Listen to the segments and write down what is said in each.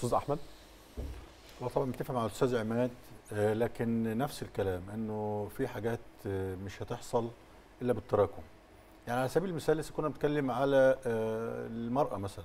استاذ احمد هو طبعا متفق مع الاستاذ عماد آه، لكن نفس الكلام انه في حاجات آه، مش هتحصل الا بالتراكم يعني على سبيل المثال لسه كنا بنتكلم على آه، المراه مثلا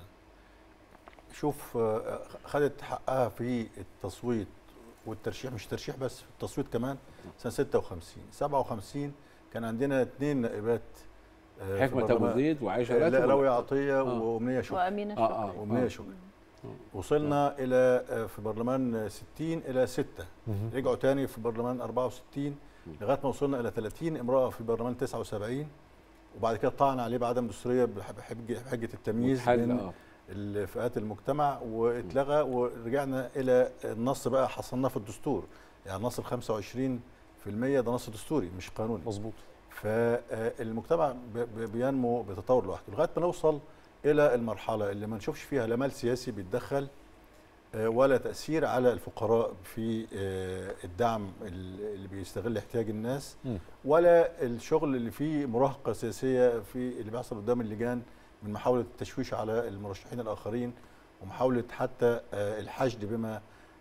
شوف آه، خدت حقها في التصويت والترشيح مش ترشيح بس في التصويت كمان سنه 56 57 كان عندنا اثنين نائبات آه، في حكمه ابو البرلمان. زيد وعائشه آه، لا راتب راوية عطيه آه. وامنيه شكري وامينه آه، شكري آه. وامنيه شكري وصلنا الى آه، في برلمان 60 الى 6 رجعوا تاني في برلمان 64 لغايه ما وصلنا الى 30 امراه في برلمان 79 وبعد كده طعن عليه بعدم دستوريه بح- بحجه بحجه التمييز والحل، بين آه. الفئات المجتمع واتلغى ورجعنا الى النص بقى حصلناه في الدستور يعني النص ال 25% ده نص دستوري مش قانوني مظبوط فالمجتمع ب- ب- بينمو بتطور لوحده لغايه ما نوصل الى المرحله اللي ما نشوفش فيها لا مال سياسي بيتدخل آه، ولا تاثير على الفقراء في آه، الدعم ال- اللي بيستغل احتياج الناس مم. ولا الشغل اللي فيه مراهقه سياسيه في اللي بيحصل قدام اللجان من محاوله التشويش على المرشحين الاخرين ومحاوله حتى آه، الحشد بما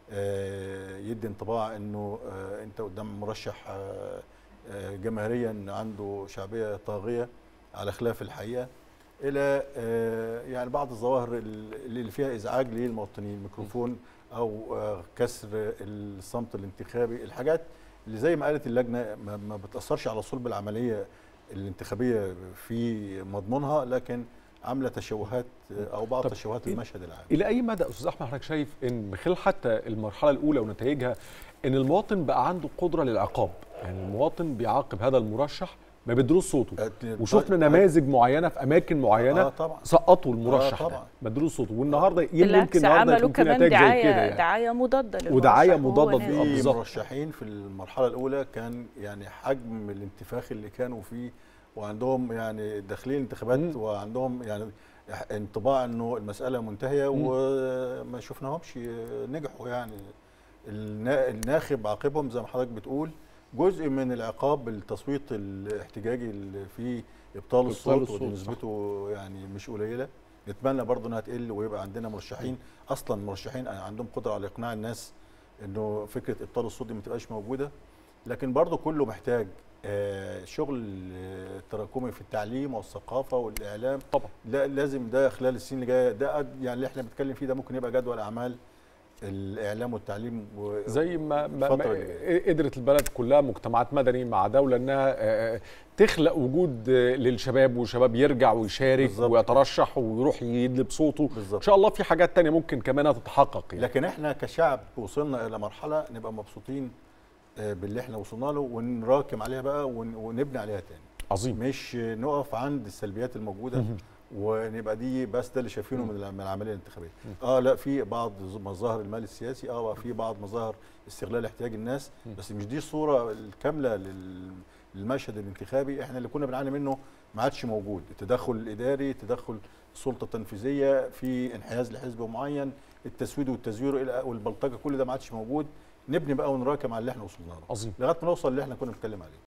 آه، يدي انطباع انه آه، انت قدام مرشح آه، آه، جماهيريا عنده شعبيه طاغيه على خلاف الحقيقه الى آه، يعني بعض الظواهر اللي فيها ازعاج للمواطنين الميكروفون او آه، كسر الصمت الانتخابي الحاجات اللي زي ما قالت اللجنه ما ما بتاثرش على صلب العمليه الانتخابيه في مضمونها لكن عامله تشوهات آه، او بعض طب تشوهات إيه- المشهد العام الى اي مدى استاذ احمد حضرتك شايف ان من خلال حتى المرحله الاولى ونتائجها ان المواطن بقى عنده قدره للعقاب يعني المواطن بيعاقب هذا المرشح ما بيدروش صوته آه، وشفنا طيب- نماذج معينه في اماكن معينه آه، طبعا. سقطوا المرشح آه، ده طبعا. ما ادروش صوته والنهارده يمكن بالعكس النهارده عملوا يكون في كمان نتائج زي دعايه كده يعني دعايه مضاده للمرشح ودعاية وهو مضادة نازل. آه، في بالظبط. مرشحين في المرحله الاولى كان يعني حجم الانتفاخ اللي كانوا فيه وعندهم يعني داخلين انتخابات مم. وعندهم يعني انطباع انه المساله منتهيه مم. وما شفناهمش نجحوا يعني النا- الناخب عاقبهم زي ما حضرتك بتقول جزء من العقاب التصويت الاحتجاجي اللي فيه ابطال إبطال الصوت الصوت، ودي نسبته يعني مش قليله نتمنى برضه انها تقل ويبقى عندنا مرشحين اصلا مرشحين عندهم قدره على اقناع الناس انه فكره ابطال الصوت دي ما تبقاش موجوده لكن برضه كله محتاج آه، شغل آه، تراكمي في التعليم والثقافه والاعلام طبعا لا لازم ده خلال السنين اللي جايه ده قد- يعني اللي احنا بنتكلم فيه ده ممكن يبقى جدول اعمال الاعلام والتعليم و... زي ما, ما, الفترة ما اللي قدرت البلد كلها مجتمعات مدني مع دوله انها آه، تخلق وجود آه، للشباب والشباب يرجع ويشارك بالظبط. ويترشح ويروح يدلب صوته ان بالظبط شاء الله في حاجات تانية ممكن كمان تتحقق يعني لكن احنا كشعب وصلنا الى مرحله نبقى مبسوطين آه، باللي احنا وصلنا له ونراكم عليها بقى ون- ونبني عليها تاني عظيم مش نقف عند السلبيات الموجوده مهم. ونبقى دي بس ده اللي شايفينه من الع- من العمليه الانتخابيه اه لا في بعض ز- مظاهر المال السياسي اه في بعض مظاهر استغلال احتياج الناس بس مش دي الصوره الكامله لل- للمشهد الانتخابي احنا اللي كنا بنعاني منه ما عادش موجود التدخل الاداري تدخل السلطه التنفيذيه في انحياز لحزب معين التسويد والتزوير إلى- والبلطجه كل ده ما عادش موجود نبني بقى ونراكم على اللي احنا وصلنا له عظيم لغايه ما نوصل اللي احنا كنا بنتكلم عليه